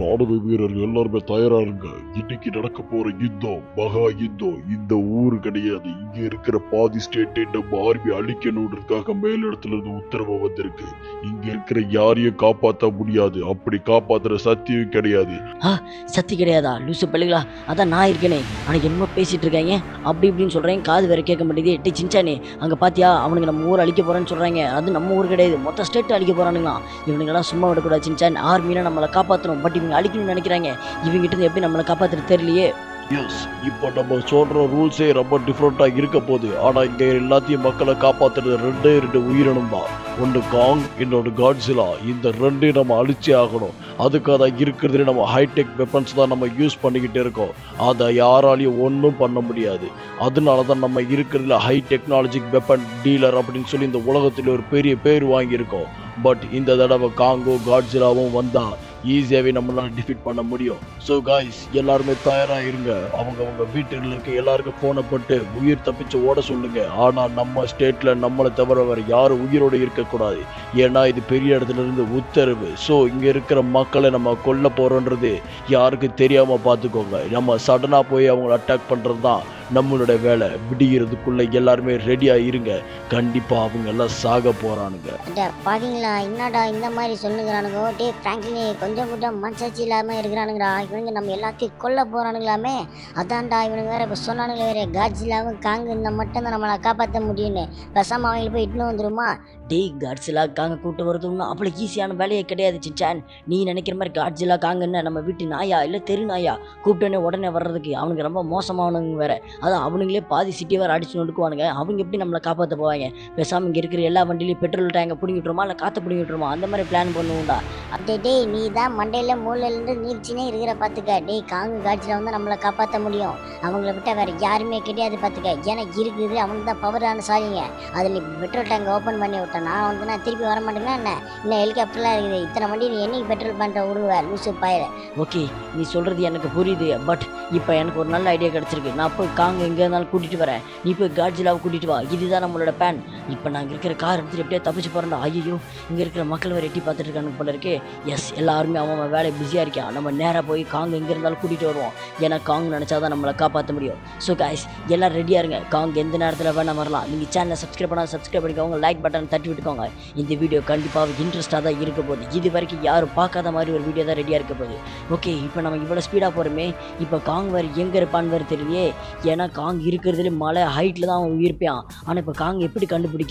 ராணுவ வீரர் எல்லாருமே தயாரா இருங்க இன்னைக்கு நடக்க போற யுத்தம் மகா யுத்தம் இந்த ஊரு கிடையாது இங்க இருக்கிற பாதி ஸ்டேட்டை நம்ம ஆர்மி அழிக்கணுன்றதுக்காக மேலிடத்துல இருந்து உத்தரவு வந்திருக்கு இங்க இருக்கிற யாரையும் காப்பாத்த முடியாது அப்படி காப்பாத்துற சத்தியம் கிடையாது சத்தி கிடையாதா லூசு பள்ளிகளா அதான் நான் இருக்கேனே ஆனால் என்னமோ பேசிட்டு இருக்காங்க அப்படி இப்படின்னு சொல்கிறேன் காது வேற கேட்க மாட்டேங்குது டே சின்சானே அங்கே பாத்தியா அவனுங்க நம்ம ஊர் அழிக்க போகிறேன்னு சொல்கிறாங்க அது நம்ம ஊர் கிடையாது மொத்த ஸ்டேட் அழிக்க போகிறானுங்களாம் இவனுங்கெல்லாம் சும்மா விடக்கூடாது சின்சான் ஆர்மியில் நம்மளை காப்பாற்றணும் பட் இவங்க அழிக்கணும்னு நினைக்கிறாங்க இவங்ககிட்ட இருந்து எப்படி நம்மளை காப்பாற்றுறது தெரியலையே எஸ் இப்போ நம்ம சொல்ற ரூல்ஸே ரொம்ப டிஃப்ரெண்டா இருக்க போகுது ஆனா இங்க எல்லாத்தையும் மக்களை காப்பாத்துறது ரெண்டே ரெண்டு உயிரினம் தான் ஒன்று காங் இன்னொன்று காட்ஸிலா இந்த ரெண்டு நம்ம அழிச்சே ஆகணும் அதுக்காக தான் இருக்கிறதுல நம்ம ஹைடெக் வெப்பன்ஸ் தான் நம்ம யூஸ் பண்ணிக்கிட்டே இருக்கோம் அதை யாராலையும் ஒன்றும் பண்ண முடியாது அதனால தான் நம்ம இருக்கிறதுல ஹை டெக்னாலஜிக் வெப்பன் டீலர் அப்படின்னு சொல்லி இந்த உலகத்தில் ஒரு பெரிய பேர் வாங்கியிருக்கோம் பட் இந்த தடவை காங்கோ காட்ஸிலாவும் வந்தா ஈஸியாகவே நம்மளால டிஃபீட் பண்ண முடியும் ஸோ காய்ஸ் எல்லாருமே தயாரா இருங்க அவங்க அவங்க வீட்டில் இருக்க எல்லாருக்கும் ஃபோனை போட்டு உயிர் தப்பிச்சு ஓட சொல்லுங்க ஆனா நம்ம ஸ்டேட்ல நம்மளை தவிர வேற யாரும் உயிரோடு இருக்கக்கூடாது ஏன்னா இது பெரிய இடத்துல இருந்து உத்தரவு ஸோ இங்க இருக்கிற மக்களை நம்ம கொல்ல போறோன்றது யாருக்கும் தெரியாம பார்த்துக்கோங்க நம்ம சடனா போய் அவங்கள அட்டாக் பண்றது தான் நம்மளோட வேலை விடிகிறதுக்குள்ள எல்லாருமே ரெடியா இருங்க கண்டிப்பா அவங்க எல்லாம் சாக போறானுங்க அட பாத்தீங்களா என்னடா இந்த மாதிரி சொல்லுங்கிறானுங்க டே ஃப்ராங்க்லினே கொஞ்சம் கொஞ்சம் மனசாட்சி இல்லாம இருக்கிறானுங்கடா இவனுங்க நம்ம எல்லாத்தையும் கொல்ல போறானுங்களாமே அதான்டா இவனுங்க வேற இப்போ சொன்னானுங்களே வேற காட்சிலாவும் காங்கு இந்த மட்டும் தான் நம்மளை காப்பாற்ற முடியும்னு பேசாம அவங்கள போய் இட்டுன்னு வந்துருமா டேய் காட்ஸிலா காங்க கூட்டு வரதுன்னா அவ்வளோ ஈஸியான வேலையே கிடையாது சின்சான் நீ நினைக்கிற மாதிரி காட்ஸிலா காங்க என்ன நம்ம வீட்டு நாயா இல்லை தெரு நாயா கூப்பிட்டோன்னே உடனே வர்றதுக்கு அவனுக்கு ரொம்ப மோசமானவங்க வேற அதான் அவனுங்களே பாதி சிட்டி வேற அடிச்சு நொடுக்குவானுங்க அவங்க எப்படி நம்மளை காப்பாற்ற போவாங்க பேசாமல் இங்கே இருக்கிற எல்லா வண்டியிலையும் பெட்ரோல் டேங்கை பிடிங்கி விட்டுருமா இல்லை காற்று பிடிங்கி விட்டுருமா அந்த மாதிரி பிளான் பண்ணுவோம்டா அப்படியே டேய் நீ தான் மண்டையில மூலையில இருந்து நீர்ச்சினே இருக்கிற பாத்துக்க டேய் காங்கு காட்சியில வந்து நம்மளை காப்பாற்ற முடியும் அவங்கள விட்டா வேற யாருமே கிடையாது பாத்துக்க எனக்கு இருக்குது அவங்க தான் பவரான சாலிங்க அதில் நீ பெட்ரோல் டேங்க் ஓப்பன் பண்ணி விட்டேன் நான் வந்து நான் திருப்பி வர மாட்டேங்கன்னா என்ன இன்னும் ஹெலிகாப்டர்லாம் இருக்குது இத்தனை வண்டி நீ என்னைக்கு பெட்ரோல் பண்ணுற விடுவ லூசு பாயிர ஓகே நீ சொல்கிறது எனக்கு புரியுது பட் இப்போ எனக்கு ஒரு நல்ல ஐடியா கிடச்சிருக்கு நான் போய் காங்க எங்கே இருந்தாலும் கூட்டிகிட்டு வரேன் நீ போய் காட்ஜிலாவை கூட்டிகிட்டு வா இதுதான் நம்மளோட பிளான் இப்போ நாங்கள் இருக்கிற கார் எடுத்துட்டு எப்படியே தப்பிச்சு போகிறோம்டா ஐயோ இங்கே இருக்கிற மக்கள் வேறு எட்டி பார்த்துட்டு இருக்காங்க போல இருக்கு எஸ் எல்லாருமே அவன் அவன் வேலை பிஸியாக இருக்கான் நம்ம நேராக போய் காங்க எங்கே இருந்தாலும் கூட்டிகிட்டு வருவோம் ஏன்னா காங் நினச்சா தான் நம்மளை காப்பாற்ற முடியும் ஸோ காய்ஸ் எல்லாம் ரெடியாக இருங்க காங் எந்த நேரத்தில் வேணால் வரலாம் நீங்கள் சேனலை சப்ஸ்கிரைப் பண்ணால் சப்ஸ்கிரைப் பண்ணிக்கோங்க லைக் பட்டன் தட்டி விட்டுக்கோங்க இந்த வீடியோ கண்டிப்பாக இன்ட்ரெஸ்ட்டாக தான் இருக்க போகுது இது வரைக்கும் யாரும் பார்க்காத மாதிரி ஒரு வீடியோ தான் ரெடியாக இருக்க போகுது ஓகே இப்போ நம்ம இவ்வளோ ஸ்பீடாக போகிறோமே இப்போ காங் வேறு எங்கே இருப்பான்னு வேறு தெரியலையே ஏன்னா காங் இருக்கிறதுலே மலை ஹைட்டில் தான் அவன் உயிர்ப்பான் ஆனால் இப்போ காங் எப்படி கண்டுபிடிக்க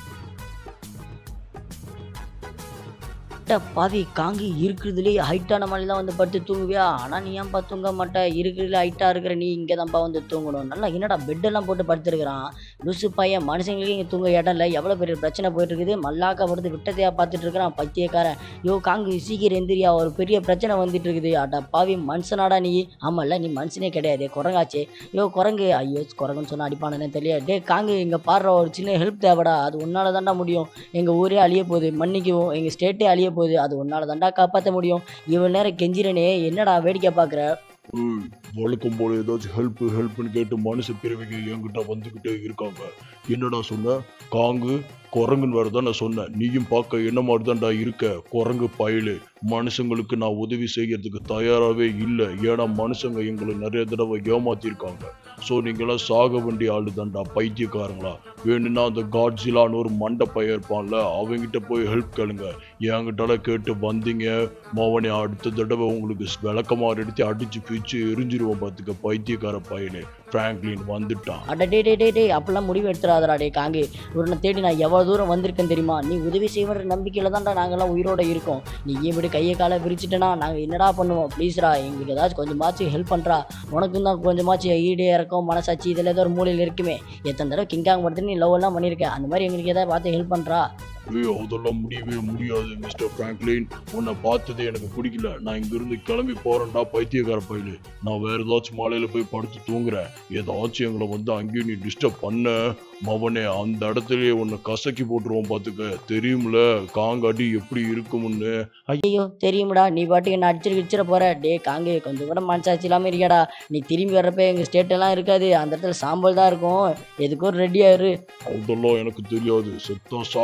அட பாவி காங்கி இருக்கிறதுலே ஹைட்டான மலை தான் வந்து படுத்து தூங்குவியா ஆனால் நீ ஏன்பா தூங்க மாட்ட இருக்கிறதுல ஹைட்டாக இருக்கிற நீ இங்கே தான்ப்பா வந்து தூங்கணும் நல்லா என்னடா பெட்டெல்லாம் போட்டு படுத்துருக்கிறான் லூசு பையன் மனுஷங்களுக்கு இங்கே தூங்க இடம் இல்லை எவ்வளோ பெரிய பிரச்சனை போயிட்டு இருக்குது மல்லாக்கா படுத்து விட்டதையா பார்த்துட்டு இருக்கிறான் பைத்தியக்காரன் யோ காங்கு சீக்கிரம் எந்திரியா ஒரு பெரிய பிரச்சனை வந்துட்டு இருக்குது அடா பாவி மனுஷனாடா நீ ஆமாம்ல நீ மனுஷனே கிடையாது குரங்காச்சே யோ குரங்கு ஐயோ குரங்குன்னு சொன்னா அடிப்பானே தெரியாது டே காங்கு இங்கே பாடுற ஒரு சின்ன ஹெல்ப் தேவைடா அது உன்னால தான்டா முடியும் எங்கள் ஊரே அழிய போகுது மன்னிக்கவும் எங்கள் ஸ்டேட்டே அழிய போகுது அது உன்னால தான்டா காப்பாற்ற முடியும் இவ்வளோ நேரம் கெஞ்சிரனே என்னடா வேடிக்கை பார்க்குற ஏய், வழக்கம் போல ஏதாச்சும் ஹெல்ப் ஹெல்ப்னு கேட்டு மனுஷ பிறவிங்க என்கிட்ட வந்துகிட்டே இருக்காங்க என்னடா சொன்ன காங்கு குரங்குன்னு வேற தான் நான் சொன்னேன் நீயும் பார்க்க என்ன மாதிரி தான்டா இருக்க குரங்கு பயலு மனுஷங்களுக்கு நான் உதவி செய்யறதுக்கு தயாராகவே இல்லை ஏன்னா மனுஷங்க எங்களை நிறைய தடவை ஏமாத்திருக்காங்க ஸோ நீங்களாம் சாக வேண்டிய ஆளு தான்டா பைத்தியக்காரங்களா வேணும்னா அந்த காட்ஸிலான்னு ஒரு மண்டை பையன் இருப்பான்ல அவங்கிட்ட போய் ஹெல்ப் கேளுங்க என்கிட்டலாம் கேட்டு வந்தீங்க மோவனே அடுத்த தடவை உங்களுக்கு விளக்கமாறு எடுத்து அடிச்சு பிச்சு எரிஞ்சிருவோம் பார்த்துக்க பைத்தியக்கார பையனு ஃப்ராங்க்லின் வந்துட்டான் அட டே டே டே டே அப்பெல்லாம் முடிவு எடுத்துறாதடா டே காங்கு உன்னை தேடி நான் எவ்வளோ தூரம் வந்திருக்கேன் தெரியுமா நீ உதவி செய்வன்ற நம்பிக்கையில் தான்டா நாங்கள்லாம் உயிரோட இருக்கோம் நீ இப்படி கையை காலை விரிச்சிட்டனா நாங்கள் என்னடா பண்ணுவோம் ப்ளீஸ்ரா எங்களுக்கு ஏதாச்சும் கொஞ்சமாச்சும் ஹெல்ப் பண்ணுறா உனக்கும் தான் கொஞ்சமாச்சும் ஈடு இறக்கம் மனசாட்சி இதில் ஏதோ ஒரு மூலையில் இருக்குமே எத்தனை தடவை கிங்காங் படுத்து நீ லவ் எல்லாம் பண்ணியிருக்கேன் அந்த மாதிரி எங்களுக்கு ஏதாவது பார்த்து ஹெல்ப் பண்ணுறா ஏய் அதெல்லாம் முடியவே முடியாது மிஸ்டர் ஃப்ராங்க்லின் உன்னை பார்த்ததே எனக்கு பிடிக்கல நான் இங்கிருந்து கிளம்பி போறேன்டா பைத்தியக்கார பையலு நான் வேற ஏதாச்சும் மாலையில போய் படுத்து தூங்குறேன் ஏதாச்சும் எங்களை வந்து அங்கேயும் நீ டிஸ்டர்ப் பண்ண மவனே அந்த இடத்துலயே உன்னை கசக்கி போட்டுருவோம் பார்த்துக்க தெரியும்ல காங்காடி எப்படி இருக்கும்னு ஐயோ தெரியும்டா நீ பாட்டுக்கு என்ன அடிச்சிரு கிச்சிட போற டே காங்கே கொஞ்சம் கூட மனசாட்சி இல்லாமல் இருக்கியாடா நீ திரும்பி வர்றப்ப எங்கள் ஸ்டேட்டெல்லாம் இருக்காது அந்த இடத்துல சாம்பல் தான் இருக்கும் எதுக்கும் ரெடியாக இரு அதெல்லாம் எனக்கு தெரியாது செத்தா சாவுங்கடா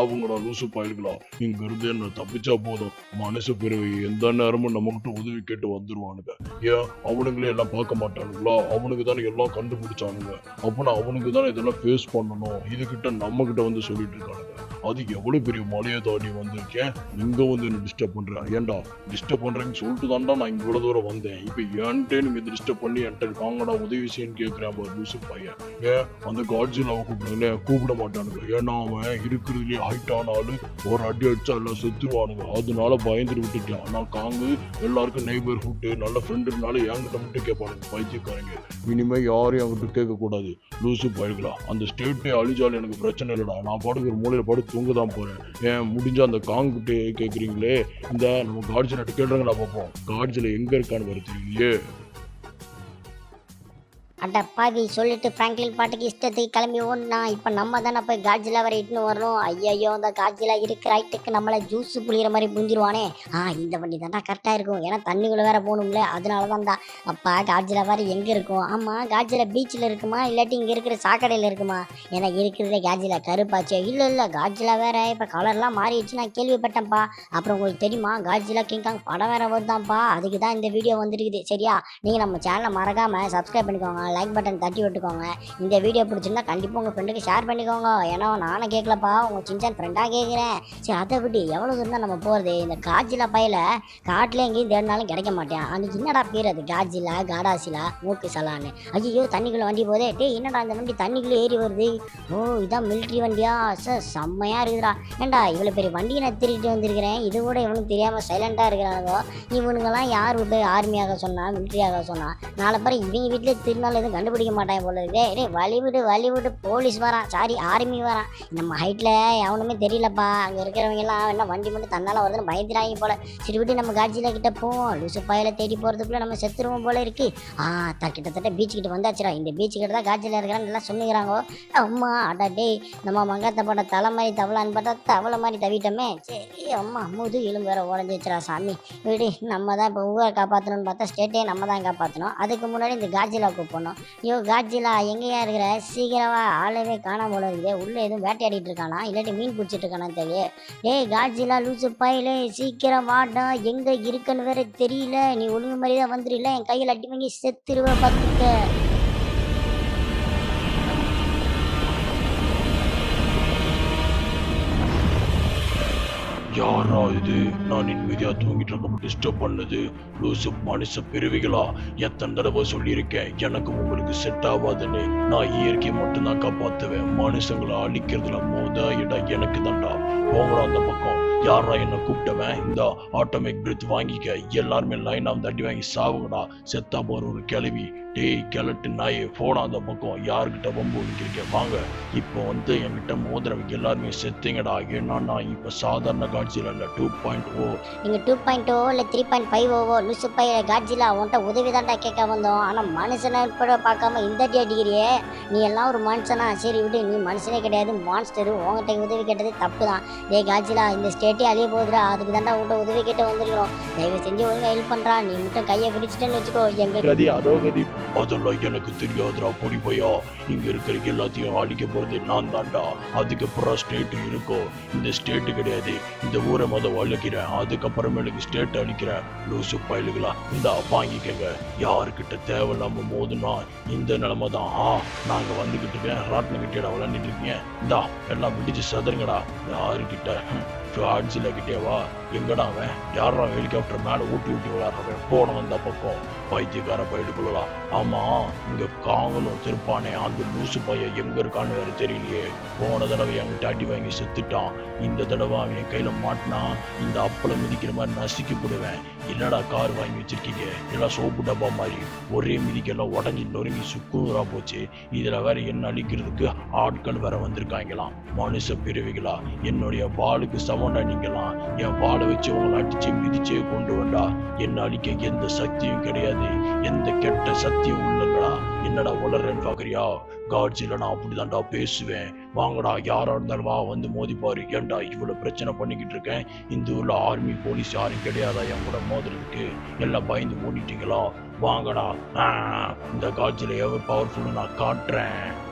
லூசு பயல்களா இங்க இருந்து என்ன தப்பிச்சா போதும் மனசு பிறவி எந்த நேரமும் நம்மகிட்ட உதவி கேட்டு வந்துருவானுங்க ஏன் அவனுங்களே எல்லாம் பார்க்க மாட்டானுங்களா அவனுக்கு தானே எல்லாம் கண்டுபிடிச்சானுங்க அப்பனா அவனுக்கு தானே இதெல்லாம் ஃபேஸ் பண்ணணும் இதுகிட்ட நம்ம கிட்ட வந்து சொல்லிட்டு இருக்கானுங்க அது எவ்வளவு பெரிய மலையை தாண்டி வந்திருக்கேன் இங்க வந்து என்ன டிஸ்டர்ப் பண்றேன் ஏன்டா டிஸ்டர்ப் பண்றேன்னு சொல்லிட்டு தான்டா நான் இங்க இவ்வளவு தூரம் வந்தேன் இப்போ ஏன்ட்டே நீங்க டிஸ்டர்ப் பண்ணி என்கிட்ட வாங்கடா உதவி செய்யன்னு கேட்கிறேன் பாரு லூசு பையன் ஏன் அந்த காட்ஜில் அவன் கூப்பிடுங்களே கூப்பிட மாட்டானுங்க ஏன்னா அவன் இருக்கிறதுலே ஹைட் ஆனாலும் ஒரு அடி அடிச்சா எல்லாம் செத்துருவானுங்க அதனால பயந்துட்டு விட்டுட்டான் ஆனா காங்கு எல்லாருக்கும் நெய்பர்ஹுட் நல்ல ஃப்ரெண்டுனால என்கிட்ட மட்டும் கேட்பானுங்க பைத்தியக்காரங்க இனிமே யாரையும் என்கிட்ட கேட்க கூடாது லூசு பயல்களா அந்த ஸ்டேட்டே அழிஞ்சாலும் எனக்கு பிரச்சனை இல்லைடா நான் பாட்டுக்கு ஒரு மூலையில படுத்து தூங்க தான் போறேன் ஏன் முடிஞ்ச அந்த காங்கிட்ட கேட்குறீங்களே இந்த நம்ம கார்ஜில் கேட்டுறங்களா பார்ப்போம் கார்ஜில் எங்க இருக்கான்னு வர தெரியலையே அட பாவி சொல்லிட்டு ஃப்ராங்க்லின் பாட்டுக்கு இஷ்டத்துக்கு கிளம்பி ஓடுனா இப்போ நம்ம தானே போய் காட்ஜிலா வரை இட்டுன்னு வரணும் ஐயையோ அந்த காட்ஜிலா இருக்கிற ஹைட்டுக்கு நம்மளை ஜூஸ் புளிகிற மாதிரி புஞ்சிருவானே ஆ இந்த வண்டி தான்டா கரெக்டாக இருக்கும் ஏன்னா தண்ணிக்குள்ளே வேற போகணும்ல அதனால தான் தான் அப்பா காட்ஜிலா வரை எங்கே இருக்கும் ஆமாம் காட்ஜிலா பீச்சில் இருக்குமா இல்லாட்டி இங்கே இருக்கிற சாக்கடையில் இருக்குமா ஏன்னா இருக்கிறதே காட்ஜிலா கருப்பாச்சு இல்லை இல்லை காட்ஜிலா வேற இப்போ கலர்லாம் மாறிடுச்சு நான் கேள்விப்பட்டேன்ப்பா அப்புறம் உங்களுக்கு தெரியுமா காட்ஜிலா கிங்காங் படம் வேற வருதாம்ப்பா அதுக்கு தான் இந்த வீடியோ வந்துருக்குது சரியா நீங்கள் நம்ம சேனலை மறக்காமல் சப்ஸ்கிரைப் பண்ணிக்கோங்க லைக் பட்டன் தட்டி விட்டுக்கோங்க இந்த வீடியோ பிடிச்சிருந்தா கண்டிப்பாக உங்கள் ஃப்ரெண்டுக்கு ஷேர் பண்ணிக்கோங்க ஏன்னா நானும் கேட்கலப்பா உங்கள் சின்சான் ஃப்ரெண்டாக கேட்குறேன் சரி அதை விட்டு எவ்வளோ தூரம் தான் நம்ம போகிறது இந்த காஜிலா பையில காட்டில் எங்கேயும் தேடினாலும் கிடைக்க மாட்டேன் அன்னைக்கு என்னடா பேர் அது காஜிலா காடாசிலா மூக்கு சலான்னு ஐயோ தண்ணிக்குள்ளே வண்டி போதே டேய் என்னடா இந்த வண்டி தண்ணிக்குள்ளே ஏறி வருது ஓ இதான் மிலிட்ரி வண்டியா சார் செம்மையாக இருக்குதுடா ஏண்டா இவ்வளோ பெரிய வண்டியை நான் திருட்டு வந்திருக்கிறேன் இது கூட இவனுக்கு தெரியாமல் சைலண்டாக இருக்கிறானுங்கோ இவனுங்கெல்லாம் யார் விட்டு ஆர்மியாக சொன்னா மிலிட்ரியாக சொன்னா நாளை பிறகு இவங்க வீட்டில் திருநாள் எதுவும் கண்டுபிடிக்க மாட்டாங்க போல இருக்கு டேய் வழி விடு வழி விடு போலீஸ் வரான் சாரி ஆர்மி வரான் நம்ம ஹைட்டில் எவனுமே தெரியலப்பா அங்கே இருக்கிறவங்க எல்லாம் என்ன வண்டி மட்டும் தன்னால வருதுன்னு பயந்துறாங்க போல சரி விட்டு நம்ம காட்சியில் கிட்ட போவோம் லூசு பாயில தேடி போகிறதுக்குள்ள நம்ம செத்துருவோம் போல இருக்கு ஆ த கிட்டத்தட்ட பீச் கிட்ட வந்தாச்சுடா இந்த பீச் கிட்ட தான் காட்சியில் இருக்கிறான்னு எல்லாம் சொல்லுகிறாங்க அம்மா அடா டேய் நம்ம மங்காத்த போட்ட தலை மாதிரி தவளான்னு பார்த்தா தவளை மாதிரி தவிட்டோமே சரி அம்மா முது எலும்பு வேற உடஞ்சி வச்சுரா சாமி விடு நம்ம தான் இப்போ ஊரை காப்பாற்றணும்னு பார்த்தா ஸ்டேட்டே நம்ம தான் காப்பாற்றணும் அதுக்கு முன்னாடி இந்த காஜிலா கூப்பிடணும் ஐயோ காஜிலா எங்கேயா இருக்கிற சீக்கிரமா ஆளவே காணாம போல இருக்குது உள்ளே எதுவும் வேட்டையாடிட்டு இருக்கானா இல்லாட்டி மீன் பிடிச்சிட்டு இருக்கானா தெரியல டேய் காஜிலா லூசு பையலே சீக்கிரம் வாடா எங்க இருக்குன்னு வேற தெரியல நீ ஒழுங்கு மாதிரி தான் வந்துருல என் கையில் அடி வாங்கி செத்துருவ பார்த்துக்க யாரா இது நான் நிம்மதியா தூங்கிட்டு இருக்க டிஸ்டர்ப் பண்ணது லூசு மனுஷ பிரிவிகளா எத்தனை தடவை சொல்லியிருக்கேன் எனக்கு உங்களுக்கு செட் ஆகாதுன்னு நான் இயற்கையை மட்டும்தான் காப்பாத்துவேன் மனுஷங்களை அழிக்கிறதுல மோத இடம் எனக்கு தான்டா போங்கடா அந்த பக்கம் யாரா என்ன கூப்பிட்டவன் இந்த ஆட்டோமேக் பிரித் வாங்கிக்க எல்லாருமே லைனா தட்டி வாங்கி சாவுங்கடா செத்தா போற ஒரு கிளவி டேய் கிழட்டு நாயே போனா அந்த பக்கம் யாருக்கிட்ட வம்பு நிற்கிறீங்க வாங்க இப்போ வந்து என்கிட்ட மோதிரவங்க எல்லாருமே செத்தீங்கடா ஏன்னா நான் இப்போ சாதாரண காட்சியில் இல்லை டூ பாயிண்ட் ஓ நீங்கள் டூ பாயிண்ட் ஓ இல்லை த்ரீ பாயிண்ட் ஃபைவ் ஓவோ லூசு பையில காஜிலா உன்கிட்ட உதவி தான்டா கேட்க வந்தோம் ஆனால் மனுஷனை கூட பார்க்காம இந்த அடி அடிக்கிறியே நீ எல்லாம் ஒரு மனுஷனா சரி விடு நீ மனுஷனே கிடையாது மான்ஸ்டரு உங்ககிட்ட உதவி கேட்டது தப்பு தான் டே காஜிலா இந்த ஸ்டேட்டே அழிய போகுதுடா அதுக்கு தான்டா உன்கிட்ட உதவி கேட்டு வந்திருக்கிறோம் தயவு செஞ்சு ஒழுங்கா ஹெல்ப் பண்ணுறா நீ மட்டும் கையை பிடிச்சிட்டேன்னு வச்சுக்கோ எங்க கதி அதோ கதி அதெல்லாம் எனக்கு தெரியாதுடா பொடி பையா இங்க இருக்கிற எல்லாத்தையும் அழிக்க போறது நான் தான்டா அதுக்கப்புறம் ஸ்டேட் இருக்கும் இந்த ஸ்டேட் கிடையாது இந்த ஊரை மொதல் அழிக்கிறேன் அதுக்கப்புறமேலுக்கு ஸ்டேட் அழிக்கிறேன் லூசு பயலுகளா இந்த வாங்கிக்கங்க யாருக்கிட்ட தேவையில்லாம மோதுனா இந்த நிலைமை தான் ஆ நாங்க வந்துகிட்டு இருக்கேன் ராட்டின கிட்டேடா விளையாண்டுட்டு இருக்கீங்க இந்தா எல்லாம் பிடிச்சு சதுருங்கடா யாருக்கிட்ட ஆட்சியில் கிட்டேவா எங்கடா அவன் யாரா ஹெலிகாப்டர் மேலே ஊட்டி ஊட்டி விளையாடுறவன் போன வந்த பக்கம் பைத்தியக்கார பயிடுக்குள்ளலாம் ஆமா இங்க காங்கலும் திருப்பானே அந்த லூசு பையன் எங்க இருக்கான்னு வேற தெரியலையே போன தடவை என்கிட்ட அடி வாங்கி செத்துட்டான் இந்த தடவை அவன் என் கையில மாட்டினா இந்த அப்பளம் மிதிக்கிற மாதிரி நசுக்கி போடுவேன் என்னடா கார் வாங்கி வச்சிருக்கீங்க எல்லாம் சோப்பு டப்பா மாதிரி ஒரே மிதிக்கெல்லாம் உடஞ்சி நொறுங்கி சுக்குநூறா போச்சு இதுல வேற என்ன அழிக்கிறதுக்கு ஆட்கள் வேற வந்திருக்காங்களாம் மனுஷ பிரிவுகளா என்னுடைய வாளுக்கு சமண்டா நீங்களாம் என் வாளை வச்சு உங்களை அடிச்சு மிதிச்சே கொண்டு வந்தா என்ன அழிக்க எந்த சக்தியும் கிடையாது எந்த கெட்ட சக்தியும் இல்லைங்களா என்னடா உளறேன்னு பாக்குறியா காட்சியில நான் அப்படிதான்டா பேசுவேன் வாங்கடா யாரா இருந்தாலும் வா வந்து மோதி பாரு ஏன்டா இவ்வளவு பிரச்சனை பண்ணிக்கிட்டு இருக்கேன் இந்த ஊர்ல ஆர்மி போலீஸ் யாரும் கிடையாதா என் கூட மோதுறதுக்கு எல்லாம் பயந்து ஓடிட்டீங்களா வாங்கடா ஆ, இந்த காட்சியில எவ்வளவு பவர்ஃபுல்லு நான் காட்டுறேன்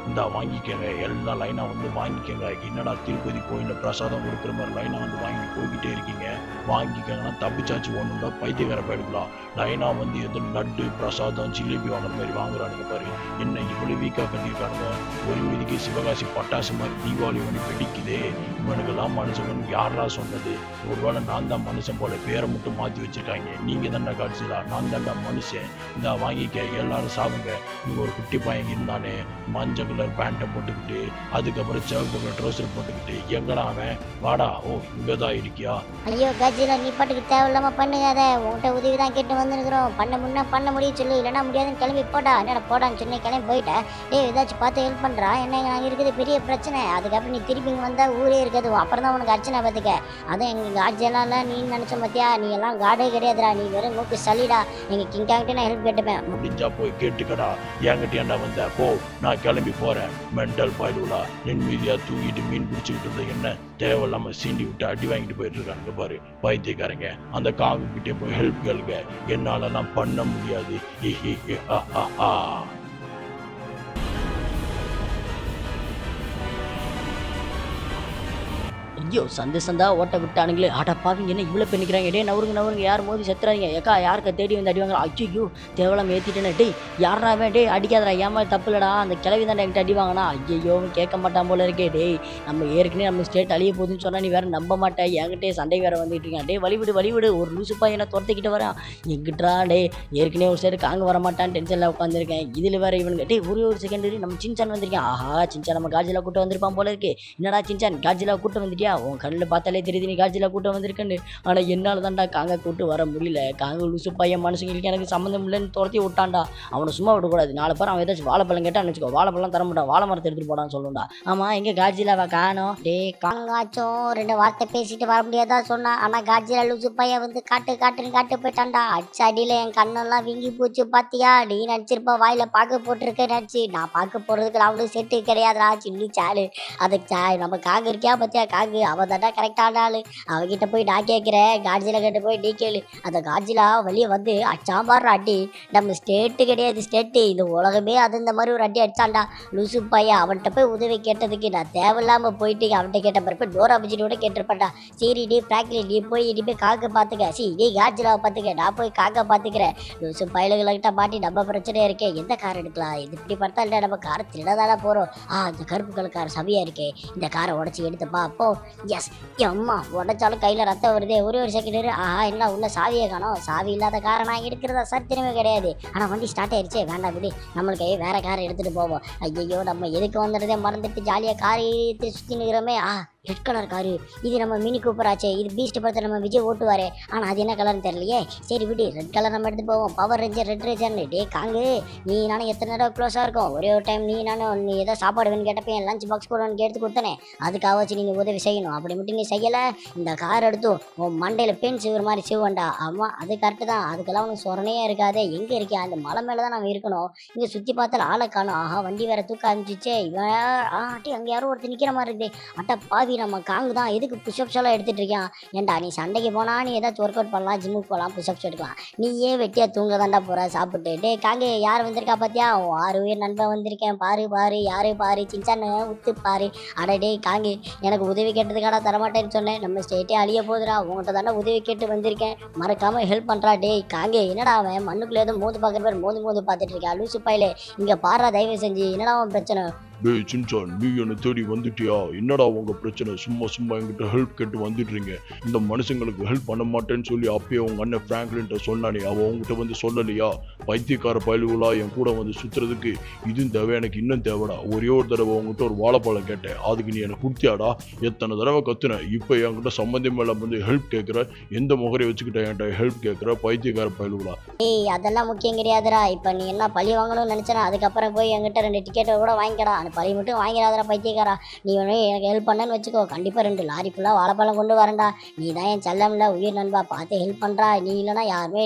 இந்த வாங்கிக்கங்க எல்லாம் லைனாக வந்து வாங்கிக்கங்க என்னடா திருப்பதி கோயிலில் பிரசாதம் கொடுக்குற மாதிரி லைனாக வந்து வாங்கி போய்கிட்டே இருக்கீங்க வாங்கிக்கங்கன்னா தப்பிச்சாச்சு ஒன்றுண்டா பைத்தியக்கார போயிடுக்கலாம் லைனாக வந்து எது லட்டு பிரசாதம் ஜிலேபி வாங்குற மாதிரி வாங்குறானுங்க பாரு என்ன இவ்வளோ வீக்காக கட்டியிருக்கானுங்க ஒரு விதிக்கு சிவகாசி பட்டாசு மாதிரி தீபாவளி ஒன்று வெடிக்குதே இவனுக்கெல்லாம் மனுஷன் யாரெல்லாம் சொன்னது ஒருவேளை நான் தான் மனுஷன் போல பேரை மட்டும் மாற்றி வச்சிருக்காங்க நீங்கள் தானே காட்சிலா நான் தான்டா மனுஷன் இந்த வாங்கிக்க எல்லாரும் சாப்பிடுங்க இங்கே ஒரு குட்டி பையன் இருந்தானே மஞ்சள் கலர் பேண்ட்டை போட்டுக்கிட்டு அதுக்கப்புறம் சிவப்பு கலர் ட்ரௌசர் போட்டுக்கிட்டு எங்கடா அவன் வாடா ஓ இங்கே தான் இருக்கியா ஐயோ கஜில நீ பாட்டுக்கு தேவையில்லாம பண்ணுகாத உன்கிட்ட உதவி தான் கேட்டு வந்துருக்குறோம் பண்ண முன்னா பண்ண முடியும் சொல்லு இல்லைன்னா முடியாதுன்னு கிளம்பி போடா என்னடா போடான்னு சொன்னேன் கிளம்பி போயிட்டேன் டேய் ஏதாச்சும் பார்த்து ஹெல்ப் பண்றா என்ன நாங்கள் இருக்குது பெரிய பிரச்சனை அதுக்கப்புறம் நீ திருப்பி இங்க வந்தா ஊரே இருக்காது அப்புறம் தான் உனக்கு அர்ச்சனை பார்த்துக்க அதான் எங்க காட்ஜெல்லாம் இல்லை நீ நினைச்ச பார்த்தியா நீ எல்லாம் காடே கிடையாதுடா நீ வெறும் மூக்கு சளிடா எங்க கிங்காங்கிட்ட நான் ஹெல்ப் கேட்டுப்பேன் முடிஞ்சா போய் கேட்டுக்கடா என்கிட்ட ஏன்டா வந்த போ நான் கிளம்பி போறேன் மெண்டல் பாயிலுலா நிம்மதியா தூக்கிட்டு மீன் பிடிச்சிக்கிட்டு இருந்த என்ன தேவையில்லாம சீண்டி விட்டு அடி வாங்கிட்டு போயிட்டு இருக்கானுங்க பாரு பைத்தியக்காரங்க அந்த காங்கு கிட்டே போய் ஹெல்ப் கேளுங்க என்னாலலாம் பண்ண முடியாது ஹி, ஹி, ஹி, ஹா, ஹா, ஹா. ஐயோ சந்து சந்தா ஓட்ட விட்டானுங்களே ஆட்டா பாவிங்க என்ன இவ்வளோ பண்ணிக்கிறாங்க டே நவருங்க நவருங்க யார் மோதி செத்துறாங்க ஏக்கா யாருக்கா தேடி வந்து அடிவாங்க ஐயோ தேவலாம் ஏற்றிட்டேனே டேய் யாரா அவன் டேய் அடிக்காதடா ஏமா தப்பு இல்லடா அந்த கிளவி தான் என்கிட்ட அடி வாங்கினா ஐயோ கேட்க மாட்டான் போல இருக்கே டேய் நம்ம ஏற்கனவே நம்ம ஸ்டேட் அழிய போகுதுன்னு சொன்னா நீ வேற நம்ப மாட்டேன் என்கிட்டே சண்டை வேற வந்துட்டு இருக்கான் டேய் வழிவிடு வழிவிடு ஒரு லூசு பையனை துரத்திக்கிட்டு வரான் எங்கிட்டா டேய் ஏற்கனவே ஒரு சைடு காங்க வர மாட்டான் டென்ஷனில் உட்காந்துருக்கேன் இதில் வேற இவனுங்க டேய் ஒரே ஒரு செகண்ட் நம்ம சின்சான் வந்திருக்கேன் ஆஹா சின்சான் நம்ம காஜிலா கூட்டம் வந்திருப்பான் போல இருக்கு என்னடா சின்சான் காஜிலா கூட்டம் வந்துட்டியா உன் கண்ணில் பார்த்தாலே தெரியுது நீ காஜிலா கூட்டம் வந்திருக்குன்னு ஆனால் என்னால் தான்டா காங்க கூட்டு வர முடியல காங்க லூசு பையன் மனுஷங்களுக்கு எனக்கு சம்மந்தம் இல்லைன்னு துரத்தி விட்டான்டா அவனை சும்மா விடக்கூடாது நாலு பேர் அவன் ஏதாச்சும் வாழைப்பழம் கேட்டான்னு வச்சுக்கோ வாழைப்பழம் தர மாட்டான் வாழை மரத்தை எடுத்துட்டு போடான்னு சொல்லுண்டா ஆமா எங்க காஜிலாவா காணோம் டே காங்காச்சும் ரெண்டு வார்த்தை பேசிட்டு வர முடியாதா சொன்னா ஆனா காஜில லூசு பையன் வந்து காட்டு காட்டுன்னு காட்டு போயிட்டான்டா அச்சடியில என் கண்ணெல்லாம் வீங்கி போச்சு பாத்தியா நீ நடிச்சிருப்ப வாயில பாக்கு போட்டிருக்க நினச்சி நான் பாக்கு போடுறதுக்கு அவனுக்கு செட்டு கிடையாதுடா சின்னி சாலு அதுக்கு சா நம்ம காகு இருக்கியா பாத்தியா காகு அவ தாண்டா கரெக்டான ஆளு அவகிட்ட போய் நான் கேட்கிறேன் காட்ஜிலா கிட்ட போய் நீ கேளு அந்த காட்ஜிலா வெளியே வந்து அச்சாம்பாடுற அடி நம்ம ஸ்டேட்டு கிடையாது ஸ்டேட்டு இந்த உலகமே அது இந்த மாதிரி ஒரு அடி அடிச்சான்டா லூசு பையன் அவன்கிட்ட போய் உதவி கேட்டதுக்கு நான் தேவையில்லாம போயிட்டு அவன்கிட்ட கேட்ட பிறகு டோரா பிடிச்சிட்டு கூட கேட்டிருப்பேன்டா சரி நீ பிராக்லி நீ போய் இனிமேல் காக்க பார்த்துக்க சி நீ காஜிலாவை பார்த்துக்க நான் போய் காக்க பார்த்துக்கிறேன் லூசு பயலுகிட்ட மாட்டி நம்ம பிரச்சனையா இருக்கே எந்த கார் எடுக்கலாம் இது இப்படி பார்த்தா இல்லை நம்ம காரை திருடதானே போகிறோம் ஆ இந்த கருப்பு கலர் கார் சவியா இருக்கே இந்த காரை உடச்சி எடுத்து பார்ப்போம் எஸ் அம்மா உடைச்சாலும் கையில் ரத்தம் வருதே ஒரே ஒரு செகண்ட் ஆஹா என்ன உள்ள சாவியை காணோம் சாவி இல்லாத காரை நான் எடுக்கிறதா சரித்திரமே கிடையாது ஆனால் வண்டி ஸ்டார்ட் ஆயிடுச்சே வேண்டாம் விடு நம்மளுக்கு வேற காரை எடுத்துட்டு போவோம் ஐயோ நம்ம எதுக்கு வந்துடுறதே மறந்துட்டு ஜாலியாக கார் ஏற்றி சுற்றி நிற்கிறோமே ஆ ரெட் கலர் காரு இது நம்ம மினி கூப்பர் ஆச்சே இது பீஸ்ட் படத்தில் நம்ம விஜய் ஓட்டுவாரே ஆனால் அது என்ன கலர்னு தெரியலையே சரி விடு ரெட் கலர் நம்ம எடுத்து போவோம் பவர் ரேஞ்சர் ரெட் ரேஞ்சர்னு டே காங்கு நீ நானும் எத்தனை தடவை க்ளோஸாக இருக்கும் ஒரே ஒரு டைம் நீ நானும் நீ ஏதோ சாப்பாடு வேணும் கேட்டப்ப என் லஞ்ச் பாக்ஸ் கூட உனக்கு எடுத்து கொடுத்தனே அதுக்காக வச்சு நீங்கள் உதவி செய்யணும் அப்படி மட்டும் நீ செய்யலை இந்த கார் எடுத்து உன் மண்டையில் பெண் சிவர் மாதிரி சிவண்டா ஆமாம் அது கரெக்டு தான் அதுக்கெல்லாம் உனக்கு சொரணையே இருக்காது எங்கே இருக்கியா அந்த மலை மேலே தான் நம்ம இருக்கணும் இங்கே சுற்றி பார்த்தால ஆளை காணும் ஆஹா வண்டி வேற தூக்க ஆரம்பிச்சிச்சே இவன் ஆ அட்டி அங்கே யாரோ ஒருத்தர் நிற்கிற மாதிரி இருக்குது அட்டா பாவி நம்ம காங்கு தான் எதுக்கு புஷ்அப்ஸ் எல்லாம் எடுத்துட்டு இருக்கான் ஏன்டா நீ சண்டைக்கு போனா நீ ஏதாச்சும் ஒர்க் அவுட் பண்ணலாம் ஜிம்முக்கு போகலாம் புஷ்அப்ஸ் எடுக்கலாம் நீ ஏன் வெட்டியா தூங்க தாண்டா போற சாப்பிட்டு டே காங்கு யார் வந்திருக்கா பாத்தியா உன் ஆறு உயிர் நண்பன் வந்திருக்கேன் பாரு பாரு யாரு பாரு சின்சான்னு உத்து பாரு அட டேய் காங்கு எனக்கு உதவி கேட்டதுக்காடா தரமாட்டேன்னு சொன்னேன் நம்ம ஸ்டேட்டே அழிய போகுதுடா உங்கள்கிட்ட தானே உதவி கேட்டு வந்திருக்கேன் மறக்காம ஹெல்ப் பண்றா டேய் காங்கு என்னடா அவன் மண்ணுக்குள்ள ஏதோ மோந்து பார்க்குற பேர் மோந்து மோந்து பார்த்துட்டு இருக்கா லூசு பையிலே இங்க பாரா தயவு செஞ்சு என்னடா அவன் பிரச்சனை டேய் சின்சான் நீ என்னை தேடி வந்துட்டியா என்னடா உங்க பிரச்சனை சும்மா சும்மா என்கிட்ட ஹெல்ப் கேட்டு வந்துடுறீங்க இந்த மனுஷங்களுக்கு ஹெல்ப் பண்ண மாட்டேன்னு சொல்லி அப்பயே உங்க அண்ணன் பிராங்க்லின்ட்ட சொன்னானே அவ உங்ககிட்ட வந்து சொல்லலையா பைத்தியக்கார பயலுகளா என் கூட வந்து சுத்துறதுக்கு இதுவும் தேவை எனக்கு இன்னும் தேவைடா ஒரே ஒரு தடவை உங்ககிட்ட ஒரு வாழைப்பழம் கேட்டேன் அதுக்கு நீ எனக்கு கொடுத்தியாடா எத்தனை தடவை கத்துன இப்போ என்கிட்ட சம்மந்தம் இல்லாம வந்து ஹெல்ப் கேட்குற எந்த முகரை வச்சுக்கிட்ட என்கிட்ட ஹெல்ப் கேட்குற பைத்தியக்கார பயலுகளா ஏய் அதெல்லாம் முக்கியம் கிடையாதுடா இப்போ நீ என்ன பழி வாங்கணும்னு நினச்சனா அதுக்கப்புறம் போய் என்கிட்ட ரெண்டு டிக்கெட்டை கூட வாங்கிக்கடா அந்த பழி மட்டும் வாங்கிடாதடா பைத்தியக்காரா நீ வேணும் எனக்கு ஹெல்ப் பண்ணேன்னு வச்சுக்கோ கண்டிப்பாக ரெண்டு லாரி ஃபுல்லாக வாழைப்பழம் கொண்டு வரேன்டா நீ தான் என் செல்லம்ல உயிர் நண்பா பார்த்து ஹெல்ப் பண்ணுறா நீ இல்லைனா யாருமே இல்லைடா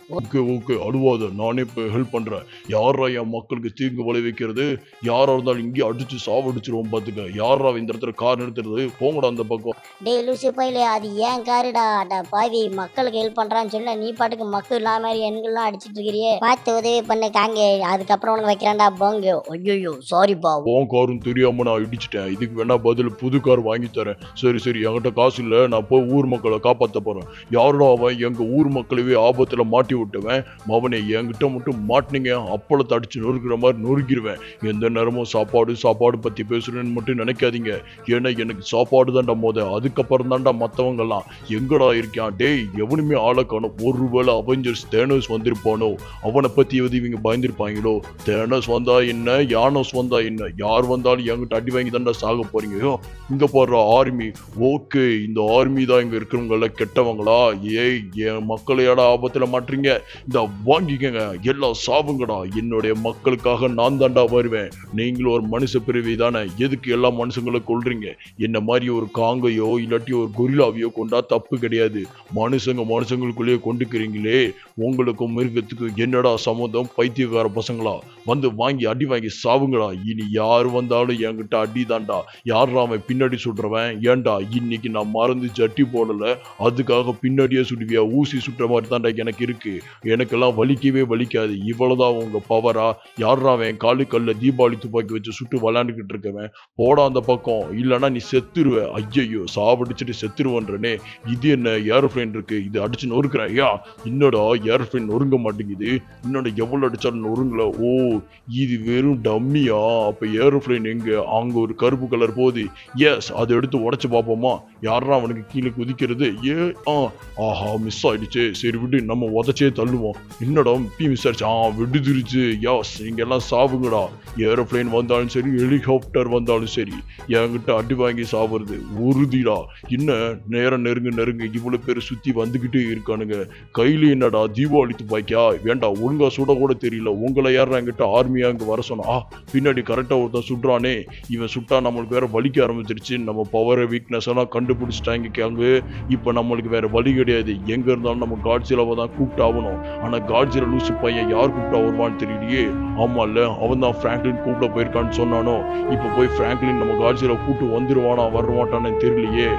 ஓகே ஓகே அழுவாத நானே இப்போ ஹெல்ப் பண்றேன் யாரா என் மக்களுக்கு தீங்கு விளைவிக்கிறது யாரா இருந்தாலும் இங்கே அடிச்சு சாவடிச்சிருவோம் பாத்துக்க யாரா இந்த இடத்துல கார் நிறுத்துறது போங்கடா அந்த பக்கம் டேய் லூசு பையிலே அது ஏன் காருடா அட பாவி மக்களுக்கு ஹெல்ப் பண்றான்னு சொல்ல நீ பாட்டுக்கு மக்கள் இல்லாம மாதிரி எண்கள்லாம் அடிச்சிட்டு இருக்கிறியே பார்த்து உதவி பண்ணு காங்க அதுக்கப்புறம் உனக்கு வைக்கிறான்டா போங்க ஐயோ சாரிப்பா உன் காரும் தெரியாம நான் இடிச்சிட்டேன் இதுக்கு வேணா பதில் புது கார் வாங்கி தரேன் சரி சரி என்கிட்ட காசு இல்ல நான் போய் ஊர் மக்களை காப்பாத்த போறேன் யாரோட அவன் எங்க ஊர் மக்களவே ஆபத்துல மாட்டி விட்டுவேன் மவனே என்கிட்ட மட்டும் மாட்டினீங்க அப்பளத்தை அடிச்சு நொறுக்கிற மாதிரி நொறுக்கிடுவேன் எந்த நேரமும் சாப்பாடு சாப்பாடு பத்தி பேசுறேன்னு மட்டும் நினைக்காதீங்க ஏன்னா எனக்கு சாப்பாடு தான்டா மோத அதுக்கப்புறம் தான்டா மத்தவங்க எல்லாம் எங்கடா இருக்கான் டேய் எவனுமே ஆளை காணும் ஒருவேளை அவெஞ்சர்ஸ் தேனோஸ் வந்திருப்பானோ அவனை பத்தி எது இவங்க பயந்துருப்பாங்களோ தேனோஸ் வந்தா என்ன யானோஸ் வந்தா என்ன யார் வந்தாலும் என்கிட்ட அடி வாங்கி தான்டா சாக போறீங்க ஐயோ, இங்க போடுற ஆர்மி ஓகே இந்த ஆர்மி தான் இங்க இருக்கிறவங்க எல்லாம் கெட்டவங்களா ஏய் என் மக்களையாட ஆபத்துல மாட்டுறீங்க இந்த வாங்கிக்கங்க எல்லாம் சாவுங்கடா என்னுடைய மக்களுக்காக நான் தாண்டா வருவேன் நீங்களும் ஒரு மனுஷ பிறவி தானே எதுக்கு எல்லா மனுஷங்களை கொல்றீங்க என்ன மாதிரி ஒரு காங்கையோ இல்லாட்டி ஒரு கொரில்லாவையோ கொண்டா தப்பு கிடையாது மனுஷங்க மனுஷங்களுக்குள்ளேயே கொண்டுக்கிறீங்களே உங்களுக்கும் மிருகத்துக்கும் என்னடா சம்மந்தம் பைத்தியக்கார பசங்களா வந்து வாங்கி அடி வாங்கி சாவுங்களா இனி யார் வந்தாலும் என்கிட்ட அடி தான்டா யாரா அவன் பின்னாடி சுடுறவன் ஏன்டா இன்னைக்கு நான் மறந்து ஜட்டி போடல அதுக்காக பின்னாடியே சுடுவியா ஊசி சுட்டுற மாதிரி தான்டா எனக்கு இருக்கு எனக்கெல்லாம் வலிக்கவே வலிக்காது இவ்வளவுதான் உங்க பவரா யாரா அவன் காலு கல்ல தீபாவளி துப்பாக்கி வச்சு சுட்டு விளையாண்டுக்கிட்டு இருக்கவன் போடா அந்த பக்கம் இல்லைன்னா நீ செத்துருவ ஐயையோ சாவடிச்சிட்டு செத்துருவன்றனே இது என்ன ஏரோப்ளைன் இருக்கு இது அடிச்சு நொறுக்குறேன் ஐயா என்னடா ஏரோப்ளைன் நொறுங்க மாட்டேங்குது இன்னொன்று எவ்வளோ அடிச்சாலும் நொறுங்கல ஓ இது வெறும் டம்மியா அப்ப ஏரோப்ளைன் எங்க அங்க ஒரு கருப்பு கலர் போகுது எஸ் அதை எடுத்து உடைச்சு பார்ப்போமா யாரா அவனுக்கு கீழே குதிக்கிறது ஏ ஆ ஆஹா மிஸ் ஆயிடுச்சு சரி விடு நம்ம உதச்சே தள்ளுவோம் என்னடா பி மிஸ் ஆயிடுச்சு ஆ விடுதிருச்சு யாஸ் நீங்க எல்லாம் சாவுங்கடா ஏரோப்ளைன் வந்தாலும் சரி ஹெலிகாப்டர் வந்தாலும் சரி என்கிட்ட அடி வாங்கி சாவுறது உறுதிடா என்ன நேரம் நெருங்க நெருங்க இவ்வளவு பேர் சுத்தி வந்துகிட்டே இருக்கானுங்க கையில என்னடா தீபாவளி துப்பாக்கியா வேண்டாம் ஒழுங்கா சுட கூட தெரியல உங்களை யாரும் என்கிட்ட ஆர்மியா இங்க வர சொன்னா ஆ, பின்னாடி கரெக்டா ஒருத்தன் சுடுறானே இவன் சுட்டா நம்மளுக்கு வேற வலிக்க ஆரம்பிச்சிருச்சு நம்ம பவர் வீக்னஸ் எல்லாம் கண்டுபிடிச்சிட்டாங்க கேங்க இப்ப நம்மளுக்கு வேற வழி கிடையாது எங்க இருந்தாலும் நம்ம காட்சியிலவை தான் கூப்பிட்டு ஆகணும் ஆனா காட்சியில லூசு பையன் யார் கூப்பிட்டா வருவான்னு தெரியலையே ஆமா இல்ல அவன் தான் பிராங்க்லின் கூப்பிட போயிருக்கான்னு சொன்னானோ இப்ப போய் பிராங்க்லின் நம்ம காட்சியில கூப்பிட்டு வந்துருவானா வரமாட்டான்னு தெரியலையே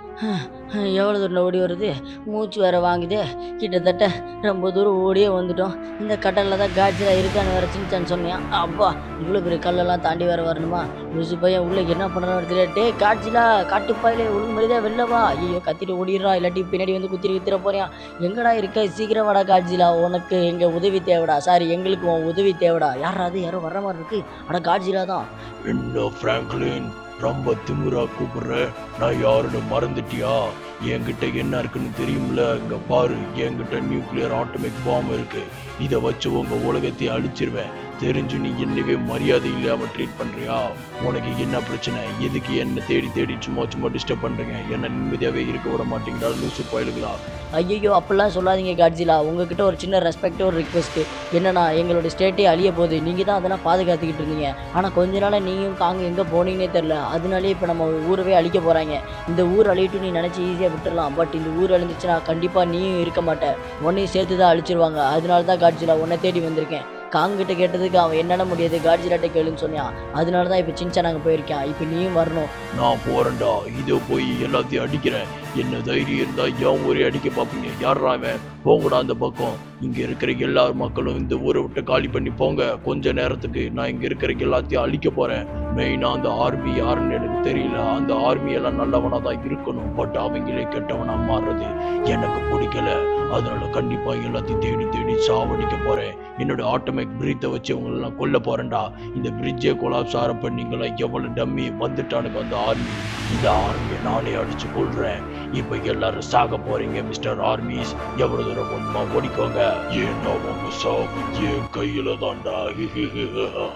எவ்வளோ தூரம் ஓடி வருது மூச்சு வேற வாங்குது கிட்டத்தட்ட ரொம்ப தூரம் ஓடியே வந்துட்டோம் இந்த கடலில் தான் காய்ச்சலாக இருக்கான்னு வேற சின்ன சொன்னியா அப்பா இவ்வளோ பெரிய கல்லெல்லாம் தாண்டி வேற வரணுமா லூசு பையன் உள்ள என்ன பண்ணுறான்னு தெரியல டே காய்ச்சலா காட்டுப்பாயிலே ஒழுங்கு மரியாதை வெளில வா ஐயோ கத்திட்டு ஓடிடுறா இல்லாட்டி பின்னாடி வந்து குத்திரி குத்திர போறியா எங்கடா இருக்க சீக்கிரம் வாடா காட்சிலா உனக்கு எங்க உதவி தேவைடா சாரி எங்களுக்கு உன் உதவி தேவைடா யாராவது யாரோ வர்ற மாதிரி இருக்கு அட காட்சிலா தான் என்ன பிராங்க்லின் ரொம்ப திமிரா கூப்பிடுற நான் யாருன்னு மறந்துட்டியா என்கிட்ட என்ன இருக்குன்னு தெரியும்ல இங்க பாரு என்கிட்ட நியூக்ளியர் ஆட்டோமிக் பாம் இருக்கு இதை வச்சு உங்க உலகத்தை அழிச்சிருவேன் தெரிஞ்சு நீ என்னவே மரியாதை இல்லாம ட்ரீட் பண்றியா உனக்கு என்ன பிரச்சனை எதுக்கு என்ன தேடி தேடி சும்மா சும்மா டிஸ்டர்ப் பண்றீங்க என்ன நிம்மதியாவே இருக்க விட மாட்டீங்களா லூசு பயலுங்களா ஐயோ அப்படிலாம் சொல்லாதீங்க காட்ஜிலா உங்ககிட்ட ஒரு சின்ன ரெஸ்பெக்ட் ஒரு ரிக்வெஸ்ட் என்னன்னா எங்களோட ஸ்டேட்டே அழிய போகுது நீங்கள் தான் அதெல்லாம் பாதுகாத்துக்கிட்டு இருந்தீங்க ஆனால் கொஞ்ச நாளாக நீயும் காங்க எங்கே போனீங்கன்னே தெரில அதனாலே இப்போ நம்ம ஊரவே அழிக்க போகிறாங்க இந்த ஊர் அழியட்டும் நீ நினச்சி ஈஸியாக விட்டுறலாம் பட் இந்த ஊர் அழிஞ்சிச்சுன்னா கண்டிப்பாக நீயும் இருக்க மாட்ட உன்னையும் சேர்த்து தான் அழிச்சிருவாங்க அதனால தான் காட்ஜிலா உன்னை தேடி வந்திருக்கேன் காங்கிட்ட கேட்டதுக்கு அவன் என்னென்ன முடியாது காட்ஜிலாட்ட கேளுன்னு சொன்னான் அதனால தான் இப்போ சின்சா நாங்கள் போயிருக்கேன் இப்போ நீயும் வரணும் நான் போறேன்டா இதோ போய் எல்லாத்தையும் அடிக்கிறேன் என்ன தைரியம் இருந்தா ஏன் ஒரே அடிக்க பார்ப்பீங்க யாரா அவன் போங்கடா அந்த பக்கம் இங்க இருக்கிற எல்லா மக்களும் இந்த ஊரை விட்டு காலி பண்ணி போங்க கொஞ்ச நேரத்துக்கு நான் இங்க இருக்கிற எல்லாத்தையும் அழிக்க போறேன் மெயினா அந்த ஆர்மி யாருன்னு எனக்கு தெரியல அந்த ஆர்மி எல்லாம் நல்லவனா தான் இருக்கணும் பட் அவங்களே கெட்டவனா மாறுறது எனக்கு பிடிக்கல அதனால கண்டிப்பா எல்லாத்தையும் தேடி தேடி சாவடிக்க போறேன் என்னோட ஆட்டோமேக் பிரீத்தை வச்சு உங்களெல்லாம் கொல்ல போறேன்டா இந்த பிரிட்ஜே கொலாப்ஸ் ஆரப்ப நீங்களா எவ்வளவு டம்மி வந்துட்டானுங்க அந்த ஆர்மி இந்த ஆர்மியை நானே அடிச்சு கொள்றேன் இப்ப எல்லாரும் சாக போறீங்க மிஸ்டர் ஆர்மிஸ் எவ்வளவு தூரம் ஒண்ணுமா ஓடிக்கோங்க ஏன்னா உங்க சாவு என் கையில தான்டா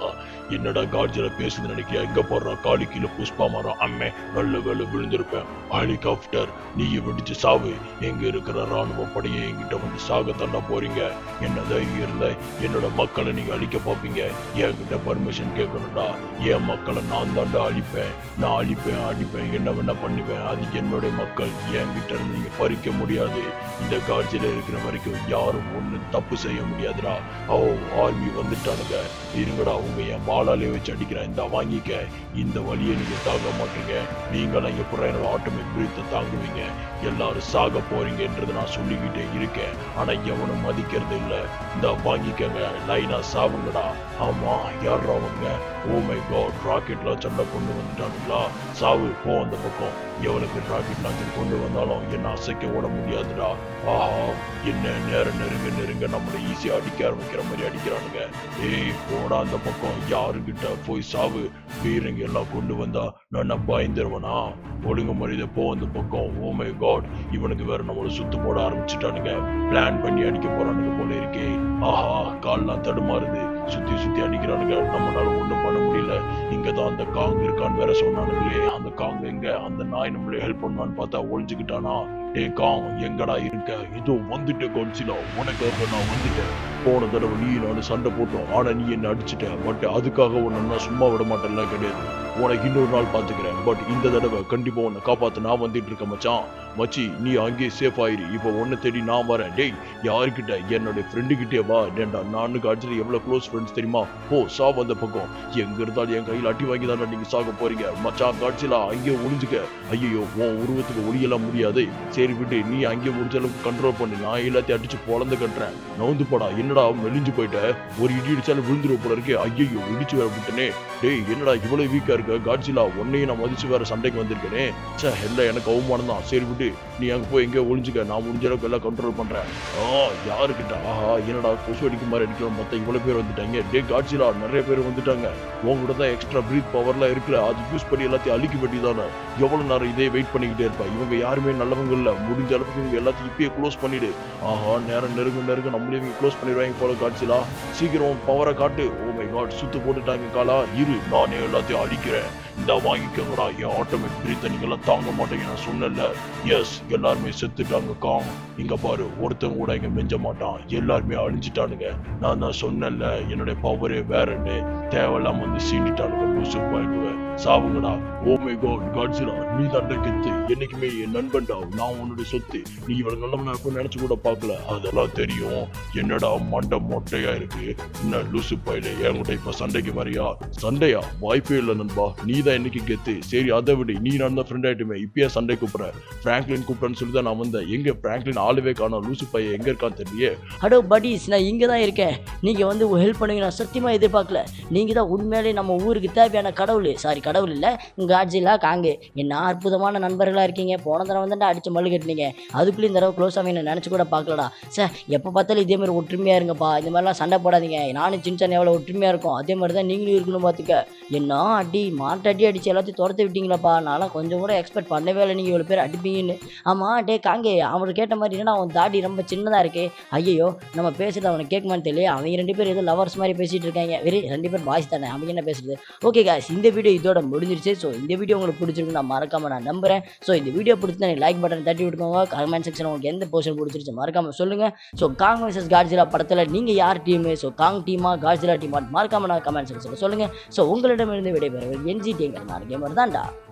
என்னடா காட்சியில பேசுது நினைக்கிறியா எங்க போடுற காலி கீழே புஷ்பா மரம் அம்மே நல்ல வேலை விழுந்திருப்பேன் ஹெலிகாப்டர் நீ வெடிச்சு சாவு எங்க இருக்கிற ராணுவ படையை என்கிட்ட வந்து சாக தண்டா போறீங்க என்ன தைரியம் இருந்தா என்னோட மக்களை நீங்க அழிக்க பார்ப்பீங்க என்கிட்ட பர்மிஷன் கேட்கணும்டா என் மக்களை நான் தாண்டா அழிப்பேன் நான் அழிப்பேன் அடிப்பேன் என்ன வேணா பண்ணுவேன் அது என்னுடைய மக்கள் என்கிட்ட இருந்து நீங்க பறிக்க முடியாது இந்த காட்சியில இருக்கிற வரைக்கும் யாரும் ஒண்ணு தப்பு செய்ய முடியாதுடா ஓ ஆர்மி வந்துட்டானுங்க இருங்கடா உங்க என் பாலாலே வச்சு அடிக்கிறேன் இந்த வாங்கிக்க இந்த வழியை நீங்க தாங்க மாட்டீங்க நீங்களாம் எப்படி என்னோட ஆட்டோமேட் பிரீத்தை தாங்குவீங்க எல்லாரும் சாக போறீங்கன்றது நான் சொல்லிக்கிட்டே இருக்கேன் ஆனா எவனும் மதிக்கிறது இல்ல இந்த வாங்கிக்கங்க லைனா சாவுங்கடா ஆமா யார் அவங்க ஓ மை காட் ராக்கெட்ல சண்டை கொண்டு வந்துட்டானுங்களா சாவு போ அந்த பக்கம் எவனுக்கு ராக்கெட் லாஞ்சர் கொண்டு வந்தாலும் என்ன அசைக்க விட முடியாதுடா ஆஹா என்ன நேரம் நெருங்க நெருங்க நம்மளை ஈஸியா அடிக்க ஆரம்பிக்கிற மாதிரி அடிக்கிறானுங்க ஏய் போடா அந்த பக்கம் யாருக்கிட்ட போய் சாவு பீரங்க எல்லாம் கொண்டு வந்தா நான் என்ன பயந்துருவனா ஒழுங்கு மரியாதை போ அந்த பக்கம் ஓ மை காட் இவனுக்கு வேற நம்மள சுத்து போட ஆரம்பிச்சுட்டானுங்க பிளான் பண்ணி அடிக்க போறானுங்க போல இருக்கே ஆஹா கால்லாம் தடுமாறுது சுத்தி சுத்தி அடிக்கிறானுங்க நம்மளால ஒண்ணும் பண்ண முடியல இங்க தான் அந்த காங் இருக்கான்னு வேற சொன்னானுங்களே அந்த காங் எங்க அந்த நாய் நம்மள ஹெல்ப் பண்ணான்னு பார்த்தா ஒளிஞ்சுக்கிட்டானா டே காங் எங்கடா இருக்க இதோ வந்துட்டு கொன்சிலா உனக்காக நான் வந்துட்டேன் போன தடவை நீ நான் சண்டை போட்டோம் ஆனா நீ என்ன அடிச்சிட்ட பட் அதுக்காக உன்னை நான் சும்மா விட மாட்டேன்லாம் கிடையாது உனக்கு இன்னொரு நாள் பாத்துக்கிறேன் பட் இந்த தடவை கண்டிப்பா உன்னை காப்பாத்த நான் வந்துட்டு இருக்கேன் மச்சான் மச்சி நீ அங்கேயே சேஃப் ஆயிரு இப்போ உன்னை தேடி நான் வரேன் டேய் யாருக்கிட்ட என்னோட ஃப்ரெண்டு கிட்டே வா டேண்டா நானுக்கு அடிச்சது எவ்வளவு க்ளோஸ் ஃப்ரெண்ட்ஸ் தெரியுமா போ சா வந்த பக்கம் எங்க இருந்தாலும் என் கையில் அடி வாங்கி தான் நீங்க சாக போறீங்க மச்சான் காட்சியில அங்கேயே ஒளிஞ்சுக்க ஐயோ உன் உருவத்துக்கு ஒளியெல்லாம் முடியாது சரி விட்டு நீ அங்கேயே முடிஞ்ச அளவுக்கு கண்ட்ரோல் பண்ணு நான் எல்லாத்தையும் அடிச்சு பொழந்து கட்டுறேன் நவுந்து போடா என்னடா மெலிஞ்சு போயிட்ட ஒரு இடி அடிச்சாலும் விழுந்துருவ போல இருக்கே ஐயோ இடிச்சு வேற விட்டனே டேய் என்னடா இவ்வளவு வீக்கா இருக்க காட்சிலா உன்னையும் நான் மதிச்சு வேற சண்டைக்கு வந்திருக்கேனே சே எல்லாம் எனக்கு அவமானம் தான் சரி விட்டு நீ அங்க போய் எங்கேயோ ஒளிஞ்சுக்க நான் முடிஞ்ச அளவுக்கு எல்லாம் கண்ட்ரோல் பண்றேன் ஆ யாருக்கிட்ட ஆஹா என்னடா கொசு அடிக்க மாதிரி அடிக்கலாம் மொத்தம் இவ்வளவு பேர் வந்துட்டாங்க டே காட்சிலா நிறைய பேர் வந்துட்டாங்க உங்ககிட்ட தான் எக்ஸ்ட்ரா பிரீத் பவர்லாம் இருக்குல்ல அது யூஸ் பண்ணி எல்லாத்தையும் அழிக்க வேண்டி தானே எவ்வளவு நேரம் இதே வெயிட் பண்ணிக்கிட்டே இருப்பா இவங்க யாருமே நல்லவங்க இல்ல முடிஞ்ச அளவுக்கு இவங்க எல்லாத்தையும் இப்பயே க்ளோஸ் பண்ணிடு ஆஹா நேரம் நெருங்க நெருங்க நம்மளே இவங்க க்ளோஸ் பண்ணிடுவாங்க போல காட்சிலா சீக்கிரம் பவரை காட்டு ஓ மை காட் சுத்து போட்டுட்டாங்க காலா இரு நானே எல்லாத்தையும் அழிக்கிறேன் இந்த வாங்கிக்கோங்கடா என் ஆட்டோமேட் பிரீத்தை நீங்க எல்லாம் தாங்க மாட்டீங்க நான் சொன்னேன்ல எஸ் எல்லாருமே செத்துட்டாங்க காங் இங்க பாரு ஒருத்தன் கூட இங்க மிஞ்ச மாட்டான் எல்லாருமே அழிஞ்சிட்டானுங்க நான் தான் சொன்னேன்ல என்னுடைய பவரே வேறன்னு தேவையில்லாம வந்து சீண்டிட்டானுங்க லூசு பாயிடுவேன் சாவுங்கடா ஓ மை காட் காட்ஸிலா நீ தண்டை கெத்து என்னைக்குமே என் நண்பன்டா நான் உன்னுடைய சொத்து நீ இவ்வளவு நல்லவனா இருப்ப நினைச்சு கூட பார்க்கல அதெல்லாம் தெரியும் என்னடா மண்டை மொட்டையா இருக்கு என்ன லூசு பையில என்கிட்ட இப்ப சண்டைக்கு வரியா சண்டையா வாய்ப்பே இல்லை நண்பா நீ தான் என்னைக்கு கெத்து சரி அதை விடு நீ நான் தான் ஃப்ரெண்ட் ஆயிட்டுமே இப்பயே சண்டை கூப்பிடுற பிராங்க்லின் கூப்பிட்டேன்னு சொல்லி தான் நான் வந்தேன் எங்க பிராங்க்லின் ஆளுவே காணோம் லூசு பையன் எங்க இருக்கான்னு தெரியலையே ஹலோ buddies நான் இங்கே தான் இருக்கேன் நீங்கள் வந்து ஹெல்ப் பண்ணுங்க நான் சத்தியமாக எதிர்பார்க்கல நீங்கள் தான் உண்மையிலே நம்ம ஊருக்கு தேவையான கடவுள் சாரி கடவுள் இல்லை காட்ஜிலா காங்கு என்ன அற்புதமான நண்பர்களாக இருக்கீங்க போன தடவை வந்துட்டு அடித்து மல்லு கட்டினீங்க அதுக்குள்ளே இந்த தடவை க்ளோஸ் ஆகி நான் நினச்சி கூட பார்க்கலடா சார் எப்போ பார்த்தாலும் இதே மாதிரி ஒற்றுமையாக இருங்கப்பா இந்த மாதிரிலாம் சண்டை போடாதீங்க நானும் சின்ன எவ்வளோ ஒற்றுமையாக இருக்கும் அதே மாதிரி தான் நீங்களும் இருக்கணும் பார்த்துக்க என்ன அடி மாட்டு அடி அடித்து எல்லாத்தையும் துரத்து விட்டீங்களாப்பா நான்லாம் கொஞ்சம் கூட எக்ஸ்பெக்ட் பண்ணவே இல்லை நீங்கள் இவ்வளோ பேர் அடிப்பீங்கன்னு ஆமாம் டே காங்கே அவனுக்கு கேட்ட மாதிரி என்னடா அவன் தாடி ரொம்ப சின்னதாக இருக்கு ஐயோ நம்ம பேசுறது அவனுக்கு கேட்குமான்னு தெரியல அவங்க ரெண்டு பேரும் ஏதோ லவர்ஸ் மாதிரி பேசிட்டு இருக்காங்க வெறி ரெண்டு பேர் பாய்ஸ் தானே அவங்க என்ன பேசுறது ஓகே காய்ஸ் இந்த வீடியோ இதோட முடிஞ்சிருச்சு ஸோ இந்த வீடியோ உங்களுக்கு பிடிச்சிருக்கு நான் மறக்காம நான் நம்புறேன் ஸோ இந்த வீடியோ பிடிச்சிருந்தா லைக் பட்டன் தட்டி விட்டுக்கோங்க கமெண்ட் செக்ஷன் உங்களுக்கு எந்த போர்ஷன் பிடிச்சிருச்சு மறக்காம சொல்லுங்க ஸோ காங் வர்சஸ் காட்ஜிலா படத்தில் நீங்க யார் டீம் ஸோ காங் டீமா காட்ஜிலா டீமா மறக்காம நான் கமெண்ட் செக்ஷன் சொல்லுங்க ஸோ உங்களிடமிருந்து விடைபெறுவது என்ஜி டீங்கர் நான் கேமர் தான்டா